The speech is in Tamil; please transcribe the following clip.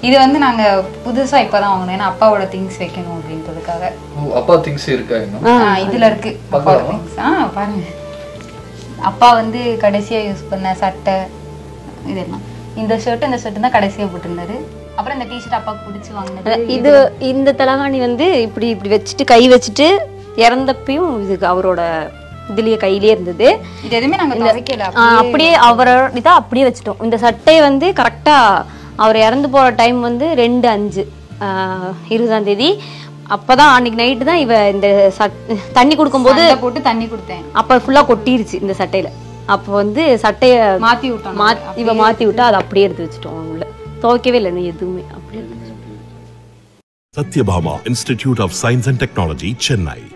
இது வந்து நாங்க புதுசா இப்பதான் வாங்கினோம் ஏன்னா அப்பாவோட திங்ஸ் வைக்கணும் அப்படின்றதுக்காக ஓ, அப்பா திங்ஸ் இருக்கா இன்னும் ஆ, இதுல இருக்கு அப்பாவோட திங்ஸ் ஆ பாருங்க அப்பா வந்து கடைசியா யூஸ் பண்ண சட்டை இதெல்லாம் இந்த ஷர்ட் இந்த ஷர்ட் தான் கடைசியா போட்டிருந்தாரு அப்புறம் இந்த டிஷர்ட் அப்பாவுக்கு பிடிச்சி வாங்கினது இது இந்த தலகாணி வந்து இப்படி இப்படி வச்சுட்டு கை வச்சுட்டு இறந்தப்பையும் இதுக்கு அவரோட இதுலயே கையிலே இருந்தது இது எதுவுமே நாங்க துவைக்கல ஆ, அப்படியே அவரோட இதை அப்படியே வச்சுட்டோம் இந்த சட்டை வந்து கரெக்டா அவர் இறந்து போற டைம் வந்து ரெண்டு அஞ்சு ஆ, இருபதாம் தேதி அப்பதான் அன்னைக்கு நைட்டு தான் இவ இந்த சட் தண்ணி கொடுக்கும்போது சண்டை போட்டு தண்ணி கொடுத்தேன் அப்ப ஃபுல்லா கொட்டிருச்சு இந்த சட்டையில அப்போ வந்து சட்டைய மாத்தி விட்டோம் மா இவ மாத்தி விட்டா அதை அப்படியே எடுத்து வச்சுட்டோம் உள்ள துவைக்கவே இல்லை இன்னும் எதுவுமே அப்படியே எடுத்து வச்சுட்டோம். Satyabhama Institute of Science and Technology, Chennai.